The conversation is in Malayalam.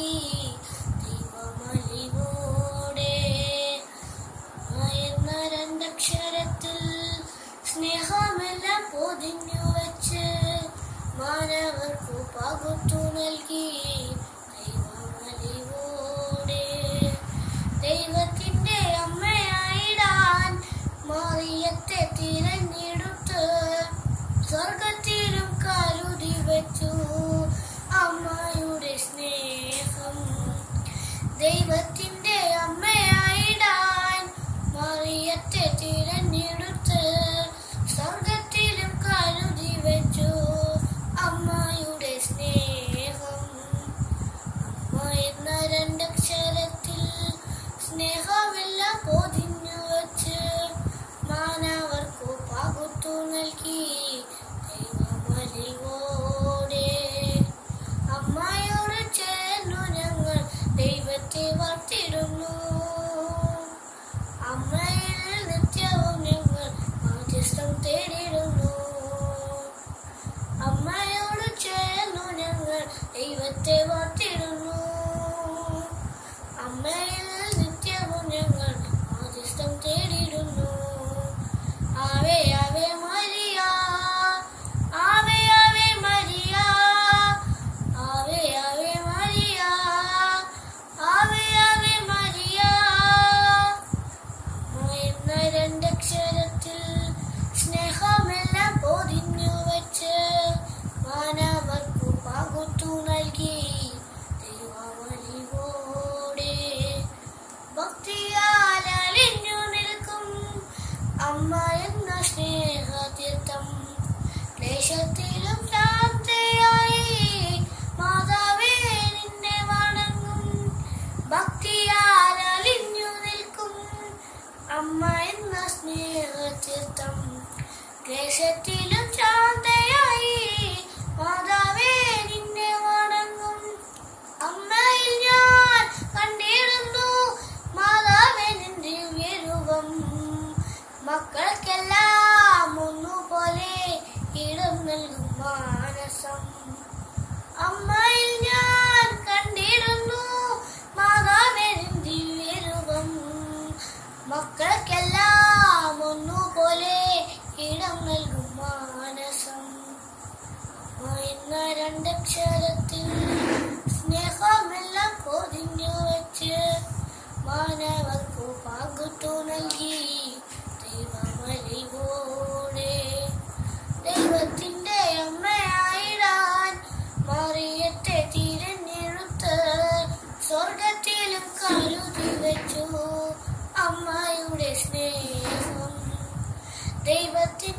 നൽകി ദൈവമലിവോടെ എന്ന രണ്ടക്ഷരത്തിൽ സ്നേഹമെല്ലാം പൊതിഞ്ഞു വെച്ച് മാനവർക്കു പകുത്തു നൽകി ദൈവമലിവോടെ ദൈവത്തിന്റെ അമ്മയായിടാൻ മറിയത്തെ തിരഞ്ഞെടുത്ത് സ്വർഗത്തിലും കരുതി വെച്ചു അമ്മയുടെ സ്നേഹം ദൈവത്തിന്റെ അമ്മയായിടാൻ മറിയത്തെ തിരഞ്ഞെടുത്ത് സ്വർഗത്തിലും കരുതി വെച്ചു അമ്മയുടെ സ്നേഹം അമ്മ എന്ന രണ്ടക്ഷരത്തിൽ സ്നേഹമെല്ലാം പൊതിഞ്ഞു വച്ച് മാനവർക്കു പകുത്തു നൽകി ദൈവമലിവോടെ അമ്മയോട് ചേർന്നു ഞങ്ങൾ ദൈവത്തെ വർത്തിടുന്നു അമ്മയിൽ നിത്യവും ഞങ്ങൾ മാധ്യസ്ഥം തേടിടുന്നു അമ്മയോട് ചേർന്നു ഞങ്ങൾ ദൈവത്തെ വർത്തിടുന്നു അമ്മയിൽ നിത്യവും ഞങ്ങൾ മാധ്യസ്ഥം തേടിടുന്നു ആവേ ആവേ മരിയ ആവേ ആവേ മരിയ ആവേ ആവേ മരിയ ആവേ ആവേ മരിയ അമ്മ എന്ന രണ്ടക്ഷരത്തിൽ സ്നേഹമെല്ലാം പൊതിഞ്ഞു വെച്ച് മാനവർക്കു പകുത്തു നൽകി ദൈവമലിവോടെ ഭക്തിയാൽ അലിഞ്ഞു നിൽക്കും അമ്മ എന്ന സ്നേഹതീർത്ഥം ദേശത്തിലും ശാന്തയായി മാതാവേ നിന്നെ വണങ്ങും ഭക്തിയാൽ അലിഞ്ഞു നിൽക്കും അമ്മ എന്ന സ്നേഹതീർത്ഥം ദേശത്തിലും ശാന്തയായി മാതാവേ നിന്നെ വണങ്ങും അമ്മയിൽ ഞാൻ കണ്ടിരുന്നു മാതാവേ നിന്റെ വിരുവം മക്കൾക്കെല്ലാം ഒന്നുപോലെ ഇടം നൽകും മാനസം അമ്മയിൽ ഞാൻ കണ്ടിരുന്നു മാതാവേ നിന്റെ വിരുവം മക്കൾക്കെല്ലാം ഒന്നുപോലെ ഇടം നൽകും മാനസം അമ്മ എന്ന രണ്ടക്ഷരത്തിൽ സ്നേഹമെല്ലാം പൊതിഞ്ഞു വെച്ച് മാനവർക്കു പകുത്തു നൽകി ദൈവമലിവോടെ ദൈവത്തിന്റെ അമ്മയായിടാൻ മറിയത്തെ തിരഞ്ഞെടുത്ത് സ്വർഗത്തിലും കരുതി വെച്ചു അമ്മയുടെ സ്നേഹം ദൈവത്തിന്റെ